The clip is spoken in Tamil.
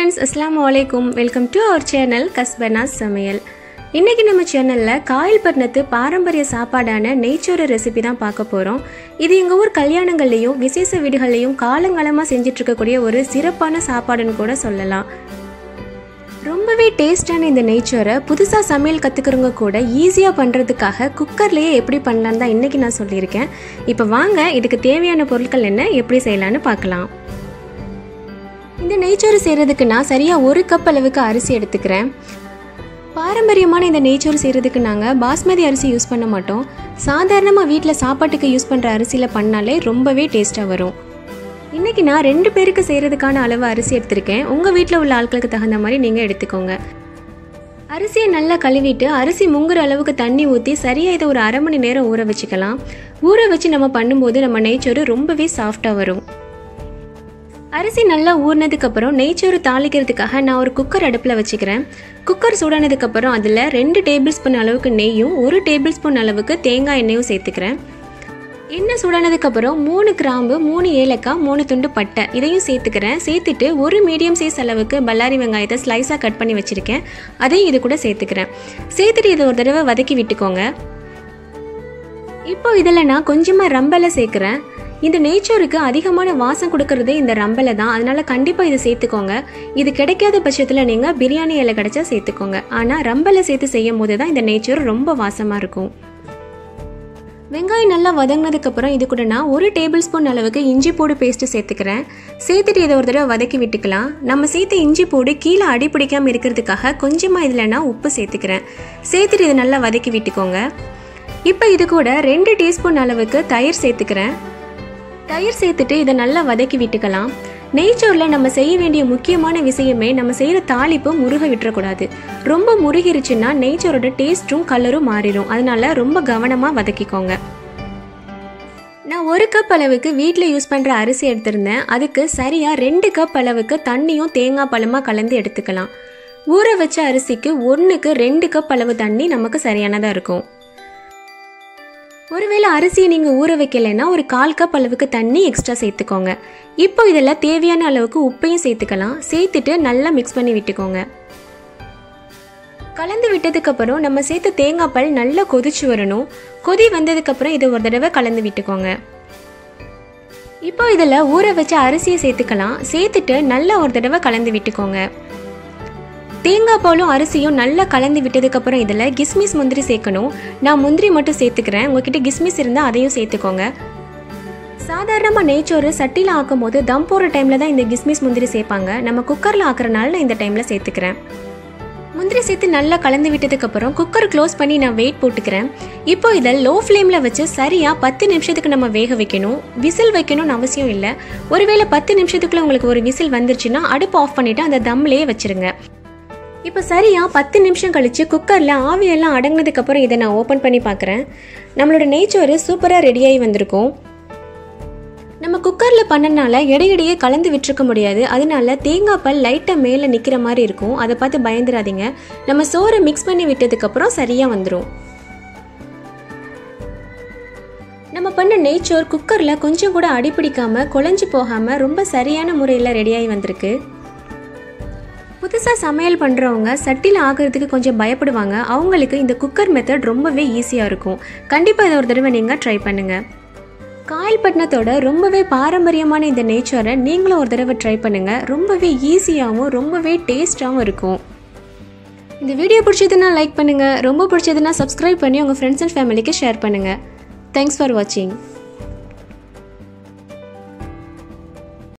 ஃப்ரெண்ட்ஸ் அஸ்ஸலாமு அலைக்கும் வெல்கம் டு அவர் சேனல் கஸ்பனாஸ் சமையல் இன்னைக்கு நம்ம சேனலில் காயல்பட்டினத்து பாரம்பரிய சாப்பாடான நெய்ச்சோறு ரெசிபி தான் பார்க்க போகிறோம் இது எங்கள் ஊர் கல்யாணங்கள்லையும் விசேஷ வீடுகள்லையும் காலங்காலமாக செஞ்சுட்டு இருக்கக்கூடிய ஒரு சிறப்பான சாப்பாடுன்னு கூட சொல்லலாம் ரொம்பவே டேஸ்டான இந்த நெய்ச்சோரை புதுசாக சமையல் கற்றுக்கிறவங்க கூட ஈஸியாக பண்ணுறதுக்காக குக்கர்லேயே எப்படி பண்ணலான்னு தான் இன்றைக்கி நான் சொல்லியிருக்கேன் இப்போ வாங்க இதுக்கு தேவையான பொருட்கள் என்ன எப்படி செய்யலான்னு பார்க்கலாம் இந்த நெய்ச்சோறு செய்கிறதுக்கு நான் சரியாக ஒரு கப் அளவுக்கு அரிசி எடுத்துக்கிறேன் பாரம்பரியமான இந்த நெய்ச்சோறு செய்கிறதுக்கு நாங்கள் பாஸ்மதி அரிசி யூஸ் பண்ண மாட்டோம் சாதாரணமாக வீட்டில் சாப்பாட்டுக்கு யூஸ் பண்ணுற அரிசியில் பண்ணாலே ரொம்பவே டேஸ்ட்டாக வரும் இன்றைக்கி நான் ரெண்டு பேருக்கு செய்கிறதுக்கான அளவு அரிசி எடுத்திருக்கேன் உங்கள் வீட்டில் உள்ள ஆட்களுக்கு தகுந்த மாதிரி நீங்கள் எடுத்துக்கோங்க அரிசியை நல்லா கழுவிட்டு அரிசி முங்குற அளவுக்கு தண்ணி ஊற்றி சரியாக இதை ஒரு அரை மணி நேரம் ஊற வச்சுக்கலாம் ஊற வச்சு நம்ம பண்ணும்போது நம்ம நெய்ச்சோறு ரொம்பவே சாஃப்டாக வரும் அரிசி நல்லா ஊறினதுக்கப்புறம் நெய்ச்சோறு தாளிக்கிறதுக்காக நான் ஒரு குக்கர் அடுப்பில் வச்சுக்கிறேன் குக்கர் சூடானதுக்கப்புறம் அதில் ரெண்டு டேபிள் ஸ்பூன் அளவுக்கு நெய்யும் ஒரு டேபிள் ஸ்பூன் அளவுக்கு தேங்காய் எண்ணெயும் சேர்த்துக்கிறேன் எண்ணெய் சூடானதுக்கப்புறம் மூணு கிராம்பு மூணு ஏலக்காய் மூணு துண்டு பட்டை இதையும் சேர்த்துக்கிறேன் சேர்த்துட்டு ஒரு மீடியம் சைஸ் அளவுக்கு பல்லாரி வெங்காயத்தை ஸ்லைஸாக கட் பண்ணி வச்சுருக்கேன் அதையும் இது கூட சேர்த்துக்கிறேன் சேர்த்துட்டு இதை ஒரு தடவை வதக்கி விட்டுக்கோங்க இப்போ இதில் நான் கொஞ்சமாக ரம்பலை சேர்க்குறேன் இந்த நெய்ச்சோருக்கு அதிகமான வாசம் கொடுக்கறதே இந்த ரம்பலை தான் அதனால கண்டிப்பாக இதை சேர்த்துக்கோங்க இது கிடைக்காத பட்சத்தில் நீங்கள் பிரியாணி இலை கிடைச்சா சேர்த்துக்கோங்க ஆனால் ரம்பலை சேர்த்து செய்யும் போது தான் இந்த நெய்ச்சோறு ரொம்ப வாசமாக இருக்கும் வெங்காயம் நல்லா வதங்கினதுக்கப்புறம் இது கூட நான் ஒரு டேபிள் ஸ்பூன் அளவுக்கு இஞ்சி பூடு பேஸ்ட்டு சேர்த்துக்கிறேன் சேர்த்துட்டு இதை ஒரு தடவை வதக்கி விட்டுக்கலாம் நம்ம சேர்த்த இஞ்சி பூடு கீழே அடி பிடிக்காமல் இருக்கிறதுக்காக கொஞ்சமாக இதில் நான் உப்பு சேர்த்துக்கிறேன் சேர்த்துட்டு இதை நல்லா வதக்கி விட்டுக்கோங்க இப்போ இது கூட ரெண்டு டீஸ்பூன் அளவுக்கு தயிர் சேர்த்துக்கிறேன் தயிர் சேர்த்துட்டு இதை நல்லா வதக்கி விட்டுக்கலாம் நெய்ச்சோரில் நம்ம செய்ய வேண்டிய முக்கியமான விஷயமே நம்ம செய்கிற தாளிப்பு முருக விட்டுறக்கூடாது ரொம்ப முருகிருச்சுன்னா நெய்ச்சோரோட டேஸ்ட்டும் கலரும் மாறிடும் அதனால ரொம்ப கவனமாக வதக்கிக்கோங்க நான் ஒரு கப் அளவுக்கு வீட்டில் யூஸ் பண்ணுற அரிசி எடுத்திருந்தேன் அதுக்கு சரியாக ரெண்டு கப் அளவுக்கு தண்ணியும் தேங்காய் பழமாக கலந்து எடுத்துக்கலாம் ஊற வச்ச அரிசிக்கு ஒன்றுக்கு ரெண்டு கப் அளவு தண்ணி நமக்கு சரியானதாக இருக்கும் ஒருவேளை அரிசியை நீங்கள் ஊற வைக்கலைன்னா ஒரு கால் கப் அளவுக்கு தண்ணி எக்ஸ்ட்ரா சேர்த்துக்கோங்க இப்போ இதில் தேவையான அளவுக்கு உப்பையும் சேர்த்துக்கலாம் சேர்த்துட்டு நல்லா மிக்ஸ் பண்ணி விட்டுக்கோங்க கலந்து விட்டதுக்கப்புறம் நம்ம சேர்த்த தேங்காய் பால் நல்லா கொதிச்சு வரணும் கொதி வந்ததுக்கப்புறம் இதை ஒரு தடவை கலந்து விட்டுக்கோங்க இப்போ இதில் ஊற வச்ச அரிசியை சேர்த்துக்கலாம் சேர்த்துட்டு நல்லா ஒரு தடவை கலந்து விட்டுக்கோங்க தேங்காய் பாலும் அரிசியும் நல்லா கலந்து விட்டதுக்கப்புறம் இதில் கிஸ்மிஸ் முந்திரி சேர்க்கணும் நான் முந்திரி மட்டும் சேர்த்துக்கிறேன் உங்ககிட்ட கிஸ்மிஸ் இருந்தால் அதையும் சேர்த்துக்கோங்க சாதாரணமாக நெய்ச்சோறு சட்டியில் ஆக்கும் போது தம் போடுற டைமில் தான் இந்த கிஸ்மிஸ் முந்திரி சேர்ப்பாங்க நம்ம குக்கரில் ஆக்குறனால நான் இந்த டைமில் சேர்த்துக்கிறேன் முந்திரி சேர்த்து நல்லா கலந்து விட்டதுக்கப்புறம் குக்கர் க்ளோஸ் பண்ணி நான் வெயிட் போட்டுக்கிறேன் இப்போ இதை லோ ஃப்ளேமில் வச்சு சரியாக பத்து நிமிஷத்துக்கு நம்ம வேக வைக்கணும் விசில் வைக்கணும்னு அவசியம் இல்லை ஒருவேளை பத்து நிமிஷத்துக்குள்ள உங்களுக்கு ஒரு விசில் வந்துருச்சுன்னா அடுப்பு ஆஃப் பண்ணிவிட்டு அந்த தம்லேயே வச்சுருங்க இப்போ சரியாக பத்து நிமிஷம் கழித்து குக்கரில் ஆவியெல்லாம் அடங்கினதுக்கப்புறம் இதை நான் ஓப்பன் பண்ணி பார்க்குறேன் நம்மளோட நெய்ச்சோறு சூப்பராக ரெடியாகி வந்திருக்கும் நம்ம குக்கரில் பண்ணனால இடையிடையே கலந்து விட்டுருக்க முடியாது அதனால தேங்காய் பால் லைட்டாக மேலே நிற்கிற மாதிரி இருக்கும் அதை பார்த்து பயந்துடாதீங்க நம்ம சோறை மிக்ஸ் பண்ணி விட்டதுக்கப்புறம் சரியாக வந்துடும் நம்ம பண்ண நெய்ச்சோர் குக்கரில் கொஞ்சம் கூட அடிப்பிடிக்காமல் குழஞ்சி போகாமல் ரொம்ப சரியான முறையில் ரெடியாகி வந்திருக்கு புதுசாக சமையல் பண்ணுறவங்க சட்டியில் ஆகிறதுக்கு கொஞ்சம் பயப்படுவாங்க அவங்களுக்கு இந்த குக்கர் மெத்தட் ரொம்பவே ஈஸியாக இருக்கும் கண்டிப்பாக இதை ஒரு தடவை நீங்கள் ட்ரை பண்ணுங்கள் காயல்பட்டினத்தோட ரொம்பவே பாரம்பரியமான இந்த நேச்சரை நீங்களும் ஒரு தடவை ட்ரை பண்ணுங்கள் ரொம்பவே ஈஸியாகவும் ரொம்பவே டேஸ்டாகவும் இருக்கும் இந்த வீடியோ பிடிச்சதுன்னா லைக் பண்ணுங்கள் ரொம்ப பிடிச்சதுன்னா சப்ஸ்கிரைப் பண்ணி உங்கள் ஃப்ரெண்ட்ஸ் அண்ட் ஃபேமிலிக்கு ஷேர் பண்ணுங்கள் தேங்க்ஸ் ஃபார் வாட்சிங்